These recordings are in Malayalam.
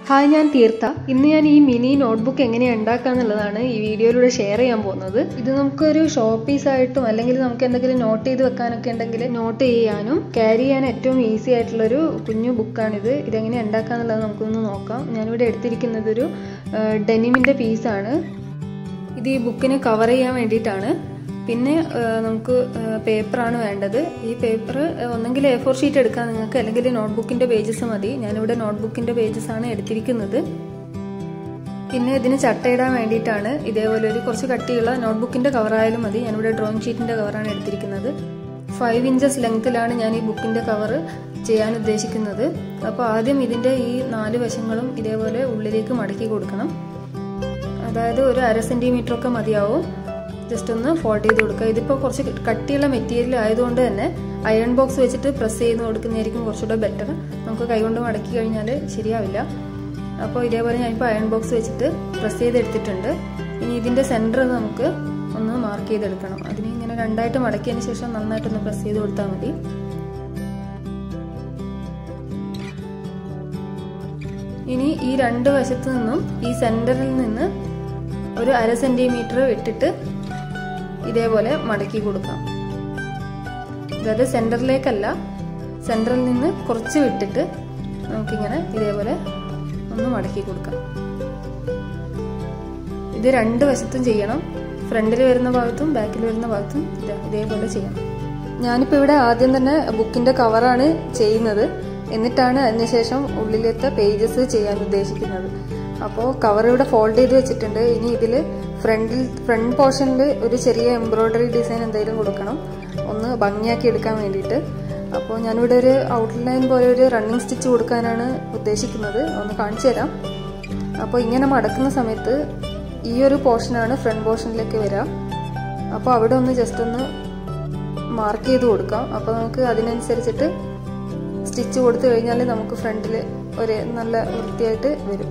ഹായ് ഞാൻ തീർത്ത ഇന്ന് ഞാൻ ഈ മിനി നോട്ട്ബുക്ക് എങ്ങനെയാണ് ഉണ്ടാക്കുക എന്നുള്ളതാണ് ഈ വീഡിയോയിലൂടെ ഷെയർ ചെയ്യാൻ പോകുന്നത് ഇത് നമുക്കൊരു ഷോ പീസ് ആയിട്ടും അല്ലെങ്കിൽ നമുക്ക് എന്തെങ്കിലും നോട്ട് ചെയ്ത് വെക്കാനൊക്കെ ഉണ്ടെങ്കിൽ നോട്ട് ചെയ്യാനും ക്യാരി ചെയ്യാൻ ഏറ്റവും ഈസി ആയിട്ടുള്ളൊരു കുഞ്ഞു ബുക്കാണിത് ഇതെങ്ങനെ ഉണ്ടാക്കുക എന്നുള്ളത് നമുക്കൊന്ന് നോക്കാം ഞാനിവിടെ എടുത്തിരിക്കുന്നത് ഒരു ഡെനിമിൻ്റെ പീസാണ് ഇത് ഈ ബുക്കിനെ കവർ ചെയ്യാൻ വേണ്ടിയിട്ടാണ് പിന്നെ നമുക്ക് പേപ്പറാണ് വേണ്ടത് ഈ പേപ്പർ ഒന്നെങ്കിൽ എ ഫോർ ഷീറ്റ് എടുക്കാം നിങ്ങൾക്ക് അല്ലെങ്കിൽ നോട്ട്ബുക്കിൻ്റെ പേജസ് മതി ഞാനിവിടെ നോട്ട്ബുക്കിൻ്റെ പേജസ് ആണ് എടുത്തിരിക്കുന്നത് പിന്നെ ഇതിന് ചട്ടയിടാൻ വേണ്ടിയിട്ടാണ് ഇതേപോലെ ഒരു കുറച്ച് കട്ടിയുള്ള നോട്ട്ബുക്കിൻ്റെ കവറായാലും മതി ഞാനിവിടെ ഡ്രോയിങ് ഷീറ്റിൻ്റെ കവറാണ് എടുത്തിരിക്കുന്നത് ഫൈവ് ഇഞ്ചസ് ലെങ്ത്തിലാണ് ഞാൻ ഈ ബുക്കിൻ്റെ കവർ ചെയ്യാൻ ഉദ്ദേശിക്കുന്നത് അപ്പോൾ ആദ്യം ഇതിൻ്റെ ഈ നാല് വശങ്ങളും ഇതേപോലെ ഉള്ളിലേക്ക് മടക്കി കൊടുക്കണം അതായത് ഒരു അര സെൻറ്റിമീറ്റർ ഒക്കെ മതിയാവും ജസ്റ്റ് ഒന്ന് ഫോൾഡ് ചെയ്ത് കൊടുക്കുക ഇതിപ്പോൾ കുറച്ച് കട്ടിയുള്ള മെറ്റീരിയൽ ആയതുകൊണ്ട് തന്നെ അയൺ ബോക്സ് വെച്ചിട്ട് പ്രസ് ചെയ്ത് കൊടുക്കുന്നതായിരിക്കും കുറച്ചുകൂടെ ബെറ്റർ നമുക്ക് കൈകൊണ്ട് മടക്കി കഴിഞ്ഞാൽ ശരിയാവില്ല അപ്പോൾ ഇതേപോലെ ഞാനിപ്പോൾ അയൺ ബോക്സ് വെച്ചിട്ട് പ്രസ് ചെയ്തെടുത്തിട്ടുണ്ട് ഇനി ഇതിൻ്റെ സെൻറ്റർ നമുക്ക് ഒന്ന് മാർക്ക് ചെയ്തെടുക്കണം അതിന് ഇങ്ങനെ രണ്ടായിട്ട് മടക്കിയതിന് ശേഷം നന്നായിട്ടൊന്ന് പ്രസ് ചെയ്ത് കൊടുത്താൽ മതി ഇനി ഈ രണ്ട് വശത്തു നിന്നും ഈ സെൻറ്ററിൽ നിന്ന് ഒരു അര സെൻറ്റിമീറ്റർ വിട്ടിട്ട് ഇതേപോലെ മടക്കി കൊടുക്കാം അതായത് സെൻറ്ററിലേക്കല്ല സെൻറ്ററിൽ നിന്ന് കുറച്ച് വിട്ടിട്ട് നമുക്കിങ്ങനെ ഇതേപോലെ ഒന്ന് മടക്കി കൊടുക്കാം ഇത് രണ്ട് വശത്തും ചെയ്യണം ഫ്രണ്ടിൽ വരുന്ന ഭാഗത്തും ബാക്കിൽ വരുന്ന ഭാഗത്തും ഇതേപോലെ ചെയ്യണം ഞാനിപ്പോൾ ഇവിടെ ആദ്യം തന്നെ ബുക്കിൻ്റെ കവറാണ് ചെയ്യുന്നത് എന്നിട്ടാണ് അതിനുശേഷം ഉള്ളിലത്തെ പേജസ് ചെയ്യാൻ ഉദ്ദേശിക്കുന്നത് അപ്പോൾ കവർ ഇവിടെ ഫോൾഡ് ചെയ്ത് വെച്ചിട്ടുണ്ട് ഇനി ഇതിൽ ഫ്രണ്ടിൽ ഫ്രണ്ട് പോർഷനിൽ ഒരു ചെറിയ എംബ്രോയ്ഡറി ഡിസൈൻ എന്തെങ്കിലും കൊടുക്കണം ഒന്ന് ഭംഗിയാക്കി എടുക്കാൻ വേണ്ടിയിട്ട് അപ്പോൾ ഞാനിവിടെ ഒരു ഔട്ട്ലൈൻ പോലെ ഒരു റണ്ണിങ് സ്റ്റിച്ച് കൊടുക്കാനാണ് ഉദ്ദേശിക്കുന്നത് ഒന്ന് കാണിച്ചു തരാം അപ്പോൾ ഇങ്ങനെ മടക്കുന്ന സമയത്ത് ഈ ഒരു പോർഷനാണ് ഫ്രണ്ട് പോർഷനിലേക്ക് വരിക അപ്പോൾ അവിടെ ഒന്ന് ജസ്റ്റ് ഒന്ന് മാർക്ക് ചെയ്ത് കൊടുക്കാം അപ്പോൾ നമുക്ക് അതിനനുസരിച്ചിട്ട് സ്റ്റിച്ച് കൊടുത്തു കഴിഞ്ഞാൽ നമുക്ക് ഫ്രണ്ടിൽ ഒരു നല്ല വൃത്തിയായിട്ട് വരും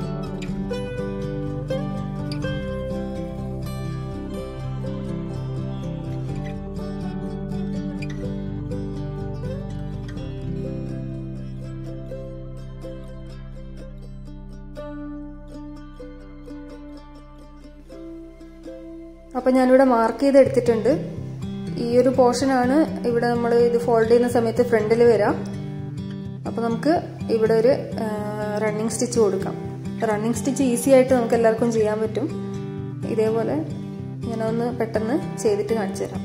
അപ്പം ഞാനിവിടെ മാർക്ക് ചെയ്ത് എടുത്തിട്ടുണ്ട് ഈ ഒരു പോർഷനാണ് ഇവിടെ നമ്മൾ ഇത് ഫോൾഡ് ചെയ്യുന്ന സമയത്ത് ഫ്രണ്ടിൽ വരാം അപ്പോൾ നമുക്ക് ഇവിടെ ഒരു റണ്ണിങ് സ്റ്റിച്ച് കൊടുക്കാം റണ്ണിങ് സ്റ്റിച്ച് ഈസി ആയിട്ട് നമുക്ക് എല്ലാവർക്കും ചെയ്യാൻ പറ്റും ഇതേപോലെ ഞാനൊന്ന് പെട്ടെന്ന് ചെയ്തിട്ട് കാണിച്ചു തരാം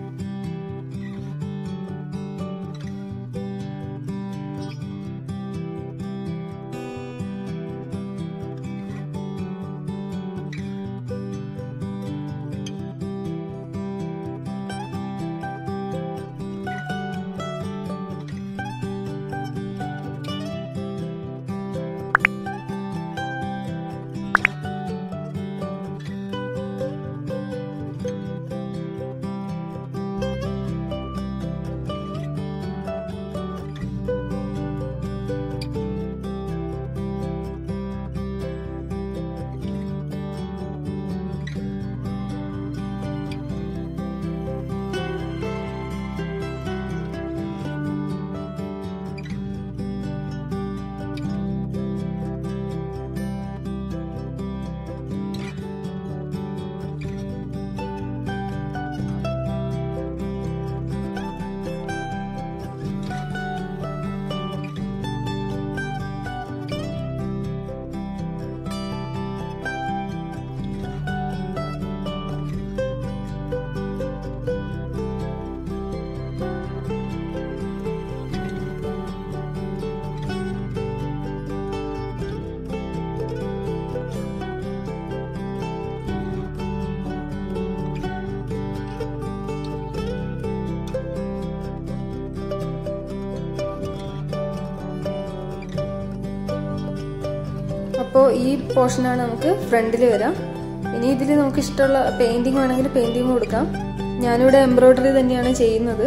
അപ്പോൾ ഈ പോർഷനാണ് നമുക്ക് ഫ്രണ്ടിൽ വരാം ഇനി ഇതിൽ നമുക്ക് ഇഷ്ടമുള്ള പെയിന്റിങ് വേണമെങ്കിൽ പെയിന്റിങ് കൊടുക്കാം ഞാനിവിടെ എംബ്രോയ്ഡറി തന്നെയാണ് ചെയ്യുന്നത്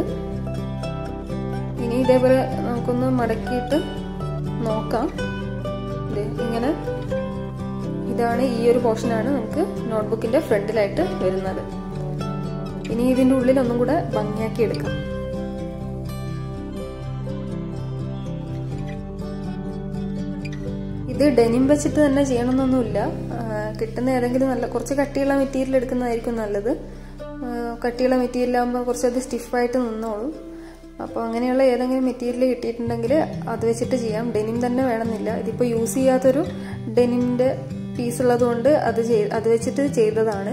ഇനി ഇതേപോലെ നമുക്കൊന്ന് മടക്കിയിട്ട് നോക്കാം ഇങ്ങനെ ഇതാണ് ഈ ഒരു പോർഷനാണ് നമുക്ക് നോട്ട്ബുക്കിന്റെ ഫ്രണ്ടിലായിട്ട് വരുന്നത് ഇനി ഇതിൻ്റെ ഉള്ളിൽ ഒന്നും കൂടെ ഭംഗിയാക്കി എടുക്കാം ഇത് ഡെനിം വെച്ചിട്ട് തന്നെ ചെയ്യണമെന്നൊന്നുമില്ല കിട്ടുന്ന ഏതെങ്കിലും നല്ല കുറച്ച് കട്ടിയുള്ള മെറ്റീരിയൽ എടുക്കുന്നതായിരിക്കും നല്ലത് കട്ടിയുള്ള മെറ്റീരിയൽ ആകുമ്പോൾ കുറച്ചത് സ്റ്റിഫായിട്ട് നിന്നോളും അപ്പോൾ അങ്ങനെയുള്ള ഏതെങ്കിലും മെറ്റീരിയൽ കിട്ടിയിട്ടുണ്ടെങ്കിൽ അത് വെച്ചിട്ട് ചെയ്യാം ഡെനിം തന്നെ വേണമെന്നില്ല ഇതിപ്പോൾ യൂസ് ചെയ്യാത്തൊരു ഡെനിമിൻ്റെ പീസ് ഉള്ളതുകൊണ്ട് അത് ചെയ് അത് വെച്ചിട്ട് ചെയ്തതാണ്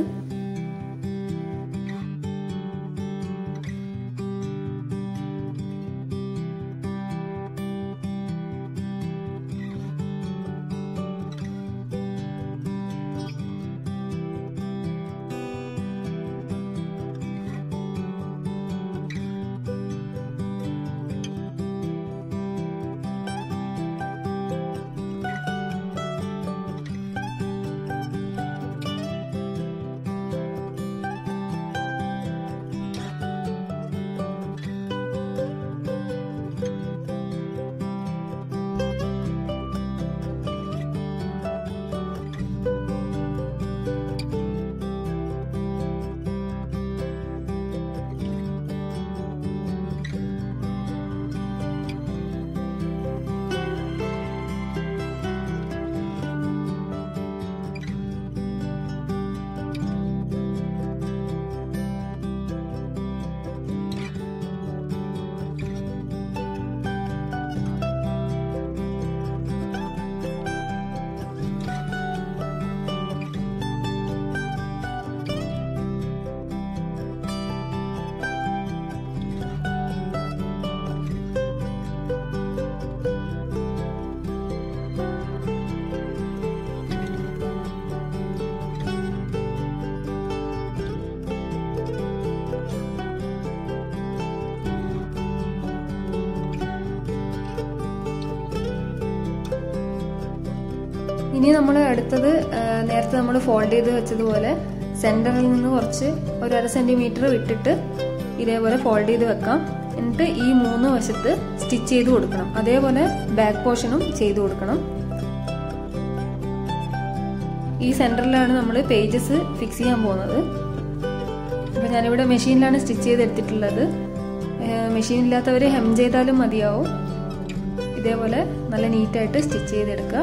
ഇനി നമ്മൾ അടുത്തത് നേരത്തെ നമ്മൾ ഫോൾഡ് ചെയ്ത് വെച്ചതുപോലെ സെന്ററിൽ നിന്ന് കുറച്ച് ഒരു അര സെന്റിമീറ്റർ വിട്ടിട്ട് ഇതേപോലെ ഫോൾഡ് ചെയ്ത് വെക്കാം എന്നിട്ട് ഈ മൂന്ന് വശത്ത് സ്റ്റിച്ച് ചെയ്ത് കൊടുക്കണം അതേപോലെ ബാക്ക് പോർഷനും ചെയ്ത് കൊടുക്കണം ഈ സെന്ററിലാണ് നമ്മൾ പേജസ് ഫിക്സ് ചെയ്യാൻ പോകുന്നത് അപ്പം ഞാനിവിടെ മെഷീനിലാണ് സ്റ്റിച്ച് ചെയ്തെടുത്തിട്ടുള്ളത് മെഷീൻ ഇല്ലാത്തവർ ഹെം ചെയ്താലും മതിയാവും ഇതേപോലെ നല്ല നീറ്റായിട്ട് സ്റ്റിച്ച് ചെയ്തെടുക്കുക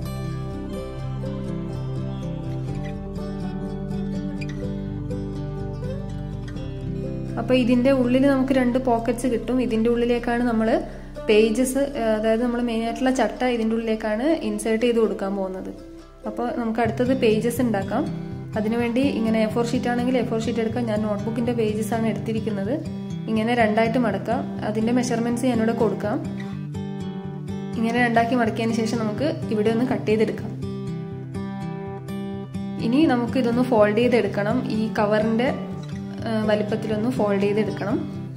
അപ്പോൾ ഇതിൻ്റെ ഉള്ളിൽ നമുക്ക് രണ്ട് പോക്കറ്റ്സ് കിട്ടും ഇതിൻ്റെ ഉള്ളിലേക്കാണ് നമ്മൾ പേജസ് അതായത് നമ്മൾ മെയിനായിട്ടുള്ള ചട്ട ഇതിൻ്റെ ഉള്ളിലേക്കാണ് ഇൻസേർട്ട് ചെയ്ത് കൊടുക്കാൻ പോകുന്നത് അപ്പോൾ നമുക്ക് അടുത്തത് പേജസ് ഉണ്ടാക്കാം അതിനുവേണ്ടി ഇങ്ങനെ എ ഫോർ ഷീറ്റ് ആണെങ്കിൽ എ ഫോർ ഷീറ്റ് എടുക്കാം ഞാൻ നോട്ട്ബുക്കിൻ്റെ പേജസ് ആണ് എടുത്തിരിക്കുന്നത് ഇങ്ങനെ രണ്ടായിട്ട് മടക്കാം അതിൻ്റെ മെഷർമെൻറ്റ്സ് ഞാനിവിടെ കൊടുക്കാം ഇങ്ങനെ രണ്ടാക്കി മടക്കിയതിന് ശേഷം നമുക്ക് ഇവിടെ ഒന്ന് കട്ട് ചെയ്തെടുക്കാം ഇനി നമുക്ക് ഇതൊന്ന് ഫോൾഡ് ചെയ്തെടുക്കണം ഈ കവറിൻ്റെ വലിപ്പത്തിലൊന്ന് ഫോൾഡ് ചെയ്തെടുക്കണം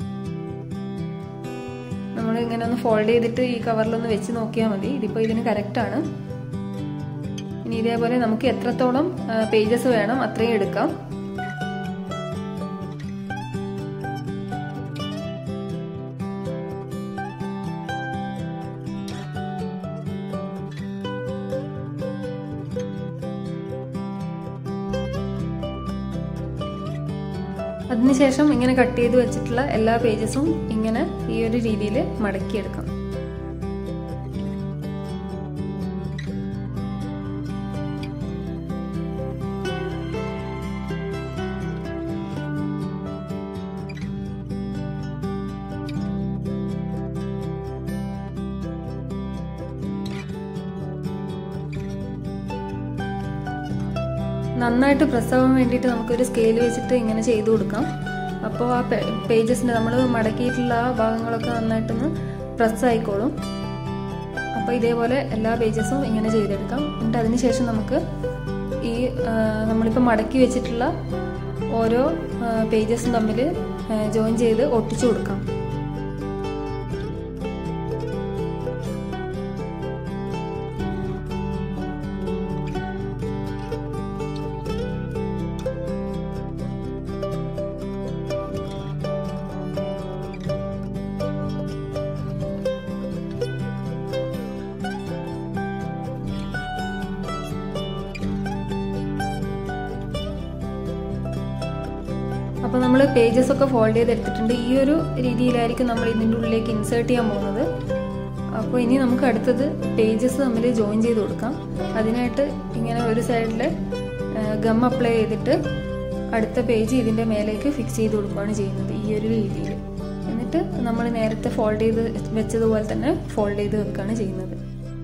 നമ്മൾ ഇങ്ങനെ ഒന്ന് ഫോൾഡ് ചെയ്തിട്ട് ഈ കവറിലൊന്ന് വെച്ച് നോക്കിയാൽ മതി ഇതിപ്പോൾ ഇതിന് കറക്റ്റാണ് ഇനി ഇതേപോലെ നമുക്ക് എത്രത്തോളം പേജസ് വേണം അത്രയും എടുക്കാം അതിനുശേഷം ഇങ്ങനെ കട്ട് ചെയ്ത് വെച്ചിട്ടുള്ള എല്ലാ പേജസും ഇങ്ങനെ ഈ ഒരു രീതിയിൽ മടക്കിയെടുക്കാം നന്നായിട്ട് പ്രസ് ആവാൻ വേണ്ടിയിട്ട് നമുക്കൊരു സ്കെയിൽ വെച്ചിട്ട് ഇങ്ങനെ ചെയ്തു കൊടുക്കാം അപ്പോൾ ആ പേജസിൻ്റെ നമ്മൾ മടക്കിയിട്ടുള്ള ആ ഭാഗങ്ങളൊക്കെ നന്നായിട്ടൊന്ന് പ്രസ് ആയിക്കോളും അപ്പോൾ ഇതേപോലെ എല്ലാ പേജസും ഇങ്ങനെ ചെയ്തെടുക്കാം എന്നിട്ട് അതിന് ശേഷം നമുക്ക് ഈ നമ്മളിപ്പോൾ മടക്കി വെച്ചിട്ടുള്ള ഓരോ പേജസും തമ്മിൽ ജോയിൻ ചെയ്ത് ഒട്ടിച്ചു കൊടുക്കാം അപ്പോൾ നമ്മൾ പേജസ് ഒക്കെ ഫോൾഡ് ചെയ്തെടുത്തിട്ടുണ്ട് ഈ ഒരു രീതിയിലായിരിക്കും നമ്മൾ ഇതിൻ്റെ ഉള്ളിലേക്ക് ഇൻസേർട്ട് ചെയ്യാൻ പോകുന്നത് അപ്പോൾ ഇനി നമുക്ക് അടുത്തത് പേജസ് തമ്മിൽ ജോയിൻ ചെയ്ത് കൊടുക്കാം അതിനായിട്ട് ഇങ്ങനെ ഒരു സൈഡിൽ ഗം അപ്ലൈ ചെയ്തിട്ട് അടുത്ത പേജ് ഇതിൻ്റെ മേലേക്ക് ഫിക്സ് ചെയ്ത് കൊടുക്കുകയാണ് ചെയ്യുന്നത് ഈ ഒരു രീതിയിൽ എന്നിട്ട് നമ്മൾ നേരത്തെ ഫോൾഡ് ചെയ്ത് വെച്ചതുപോലെ തന്നെ ഫോൾഡ് ചെയ്ത് വെക്കുകയാണ് ചെയ്യുന്നത്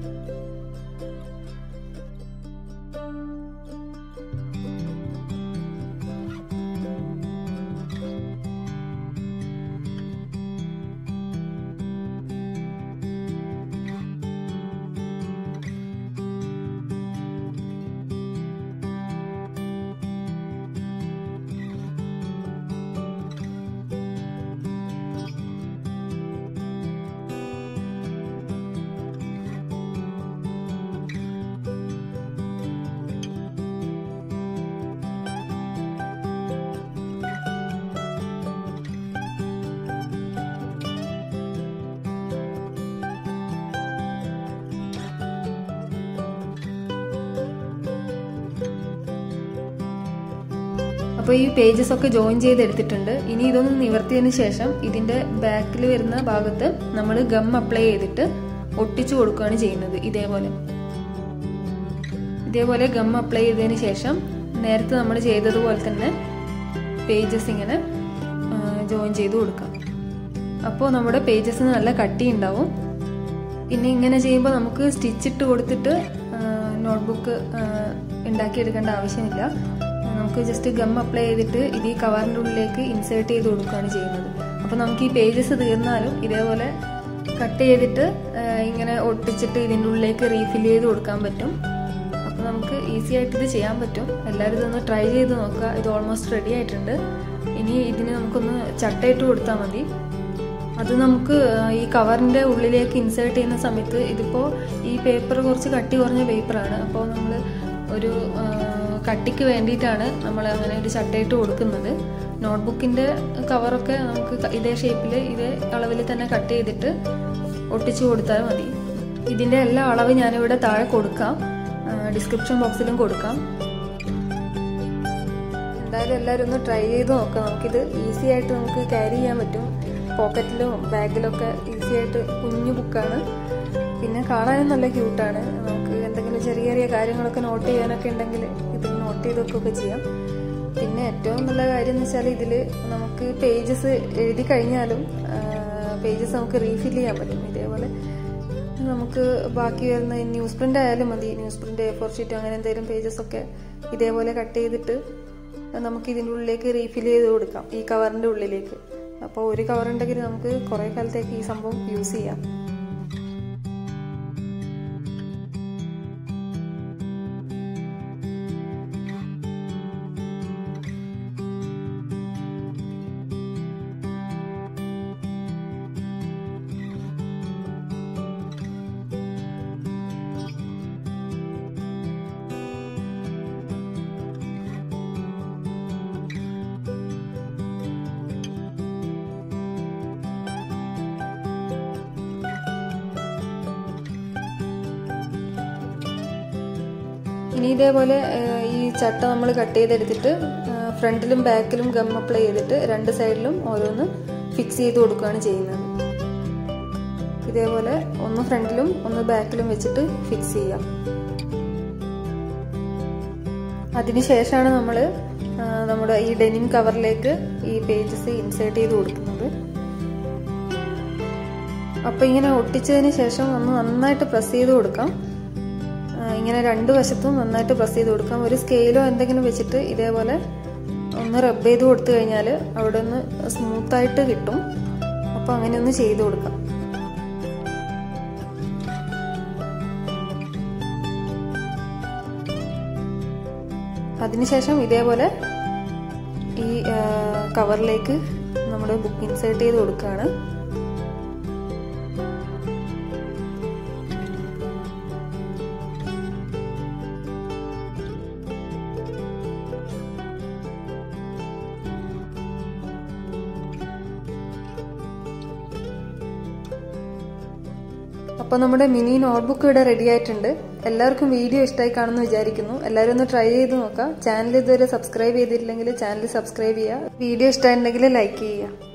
അപ്പോൾ ഈ പേജസ് ഒക്കെ ജോയിൻ ചെയ്തെടുത്തിട്ടുണ്ട് ഇനി ഇതൊന്ന് നിവർത്തിയതിന് ശേഷം ഇതിന്റെ ബാക്കിൽ വരുന്ന ഭാഗത്ത് നമ്മൾ ഗം അപ്ലൈ ചെയ്തിട്ട് ഒട്ടിച്ചു കൊടുക്കുകയാണ് ചെയ്യുന്നത് ഇതേപോലെ ഇതേപോലെ ഗം അപ്ലൈ ചെയ്തതിന് ശേഷം നേരത്തെ നമ്മൾ ചെയ്തതുപോലെ തന്നെ പേജസ് ഇങ്ങനെ ജോയിൻ ചെയ്ത് കൊടുക്കാം അപ്പോൾ നമ്മുടെ പേജസിന് നല്ല കട്ടി ഉണ്ടാവും പിന്നെ ഇങ്ങനെ ചെയ്യുമ്പോൾ നമുക്ക് സ്റ്റിച്ചിട്ട് കൊടുത്തിട്ട് നോട്ട്ബുക്ക് ഉണ്ടാക്കിയെടുക്കേണ്ട ആവശ്യമില്ല നമുക്ക് ജസ്റ്റ് ഗം അപ്ലൈ ചെയ്തിട്ട് ഇത് ഈ കവറിൻ്റെ ഉള്ളിലേക്ക് ഇൻസേർട്ട് ചെയ്ത് കൊടുക്കുകയാണ് ചെയ്യുന്നത് അപ്പോൾ നമുക്ക് ഈ പേജസ് തീർന്നാലും ഇതേപോലെ കട്ട് ചെയ്തിട്ട് ഇങ്ങനെ ഒട്ടിച്ചിട്ട് ഇതിൻ്റെ ഉള്ളിലേക്ക് റീഫിൽ ചെയ്ത് കൊടുക്കാൻ പറ്റും അപ്പോൾ നമുക്ക് ഈസി ആയിട്ട് ഇത് ചെയ്യാൻ പറ്റും എല്ലാവരും ഇതൊന്ന് ട്രൈ ചെയ്ത് നോക്കുക ഇത് ഓൾമോസ്റ്റ് റെഡി ആയിട്ടുണ്ട് ഇനി ഇതിന് നമുക്കൊന്ന് ചട്ടയിട്ട് കൊടുത്താൽ മതി അത് നമുക്ക് ഈ കവറിൻ്റെ ഉള്ളിലേക്ക് ഇൻസേർട്ട് ചെയ്യുന്ന സമയത്ത് ഇതിപ്പോൾ ഈ പേപ്പർ കുറച്ച് കട്ടി കുറഞ്ഞ പേപ്പറാണ് അപ്പോൾ നമ്മൾ ഒരു കട്ടിക്ക് വേണ്ടിയിട്ടാണ് നമ്മൾ അങ്ങനെ ഒരു ചട്ടയിട്ട് കൊടുക്കുന്നത് നോട്ട്ബുക്കിൻ്റെ കവറൊക്കെ നമുക്ക് ഇതേ ഷേപ്പിൽ ഇതേ അളവിൽ തന്നെ കട്ട് ചെയ്തിട്ട് ഒട്ടിച്ചു കൊടുത്താൽ മതി ഇതിൻ്റെ എല്ലാ അളവ് ഞാനിവിടെ താഴെ കൊടുക്കാം ഡിസ്ക്രിപ്ഷൻ ബോക്സിലും കൊടുക്കാം എന്തായാലും എല്ലാവരും ഒന്ന് ട്രൈ ചെയ്ത് നോക്കാം നമുക്കിത് ഈസി ആയിട്ട് നമുക്ക് ക്യാരി ചെയ്യാൻ പറ്റും പോക്കറ്റിലും ബാഗിലൊക്കെ ഈസി ആയിട്ട് കുഞ്ഞു ബുക്കാണ് പിന്നെ കാണാനും നല്ല ക്യൂട്ടാണ് നമുക്ക് എന്തെങ്കിലും ചെറിയ ചെറിയ കാര്യങ്ങളൊക്കെ നോട്ട് ചെയ്യാനൊക്കെ ഉണ്ടെങ്കിൽ ഇതിൽ നോട്ട് ചെയ്ത് വെക്കുകയൊക്കെ ചെയ്യാം പിന്നെ ഏറ്റവും നല്ല കാര്യം എന്ന് വെച്ചാൽ ഇതിൽ നമുക്ക് പേജസ് എഴുതി കഴിഞ്ഞാലും പേജസ് നമുക്ക് റീഫിൽ ചെയ്യാൻ പറ്റും ഇതേപോലെ നമുക്ക് ബാക്കി വരുന്ന ന്യൂസ് പ്രിന്റ് ആയാലും മതി news print A four sheet അങ്ങനെ എന്തെങ്കിലും പേജസ് ഒക്കെ ഇതേപോലെ കട്ട് ചെയ്തിട്ട് നമുക്ക് ഇതിൻ്റെ ഉള്ളിലേക്ക് റീഫിൽ ചെയ്ത് കൊടുക്കാം ഈ കവറിൻ്റെ ഉള്ളിലേക്ക് അപ്പോൾ ഒരു കവർ ഉണ്ടെങ്കിൽ നമുക്ക് കുറേ കാലത്തേക്ക് ഈ സംഭവം യൂസ് ചെയ്യാം ഇനി ഇതേപോലെ ഈ ചട്ട നമ്മൾ കട്ട് ചെയ്തെടുത്തിട്ട് ഫ്രണ്ടിലും ബാക്കിലും ഗം അപ്ലൈ ചെയ്തിട്ട് രണ്ട് സൈഡിലും ഓരോന്ന് ഫിക്സ് ചെയ്ത് കൊടുക്കുകയാണ് ചെയ്യുന്നത് ഇതേപോലെ ഒന്ന് ഫ്രണ്ടിലും ഒന്ന് ബാക്കിലും വെച്ചിട്ട് ഫിക്സ് ചെയ്യാം അതിനുശേഷമാണ് നമ്മൾ നമ്മുടെ ഈ ഡെനിം കവറിലേക്ക് ഈ പേജസ് ഇൻസേർട്ട് ചെയ്ത് കൊടുക്കുന്നത് അപ്പോൾ ഇങ്ങനെ ഒട്ടിച്ചതിന് ശേഷം ഒന്ന് നന്നായിട്ട് പ്രസ് ചെയ്ത് കൊടുക്കാം ഇങ്ങനെ രണ്ട് വശത്തും നന്നായിട്ട് പ്രസ് ചെയ്ത് കൊടുക്കാം ഒരു സ്കെയിലോ എന്തെങ്കിലും വെച്ചിട്ട് ഇതേപോലെ ഒന്ന് റബ്ബ് ചെയ്ത് കൊടുത്തു കഴിഞ്ഞാൽ അവിടെ ഒന്ന് സ്മൂത്തായിട്ട് കിട്ടും അപ്പോൾ അങ്ങനെ ഒന്ന് ചെയ്ത് കൊടുക്കാം അതിനുശേഷം ഇതേപോലെ ഈ കവറിലേക്ക് നമ്മുടെ ബുക്ക് ഇൻസേർട്ട് ചെയ്ത് കൊടുക്കുകയാണ് അപ്പോൾ നമ്മുടെ മിനി നോട്ട്ബുക്ക് ഇവിടെ റെഡി ആയിട്ടുണ്ട് എല്ലാവർക്കും വീഡിയോ ഇഷ്ടമായി കാണുമെന്ന് വിചാരിക്കുന്നു എല്ലാവരും ഒന്ന് ട്രൈ ചെയ്ത് നോക്കാം ചാനൽ ഇതുവരെ സബ്സ്ക്രൈബ് ചെയ്തിട്ടില്ലെങ്കിൽ ചാനൽ സബ്സ്ക്രൈബ് ചെയ്യുക വീഡിയോ ഇഷ്ടമായിട്ടുണ്ടെങ്കിൽ ലൈക്ക് ചെയ്യുക